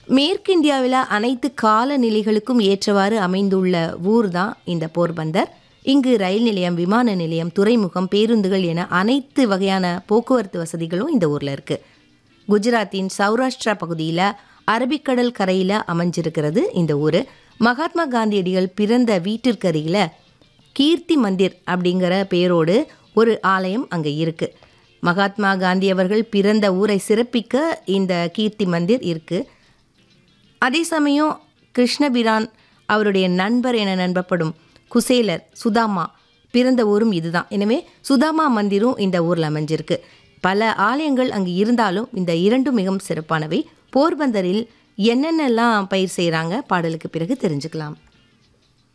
மேற்கிந்தியாவில் அனைத்து காலநிலைகளுக்கும் ஏற்றவாறு அமைந்துள்ள ஊர் தான் இந்த போர்பந்தர் இங்கு ரயில் நிலையம் விமான நிலையம் துறைமுகம் பேருந்துகள் என அனைத்து வகையான போக்குவரத்து வசதிகளும் இந்த ஊரில் இருக்குது குஜராத்தின் சௌராஷ்டிரா பகுதியில் அரபிக்கடல் கரையில் அமைஞ்சிருக்கிறது இந்த ஊர் மகாத்மா காந்தியடிகள் பிறந்த வீட்டிற்கருகில் கீர்த்தி மந்திர் அப்படிங்கிற பேரோடு ஒரு ஆலயம் அங்கே இருக்குது மகாத்மா காந்தி அவர்கள் பிறந்த ஊரை சிறப்பிக்க இந்த கீர்த்தி மந்திர் இருக்குது அதே சமயம் கிருஷ்ணபிரான் அவருடைய நண்பர் என நண்பப்படும் குசேலர் சுதாமா பிறந்த ஊரும் இதுதான் எனவே சுதாமா மந்திரும் இந்த ஊரில் அமைஞ்சிருக்கு பல ஆலயங்கள் அங்கு இருந்தாலும் இந்த இரண்டும் மிகவும் சிறப்பானவை போர்பந்தரில் என்னென்னலாம் பயிர் செய்கிறாங்க பாடலுக்கு பிறகு தெரிஞ்சுக்கலாம்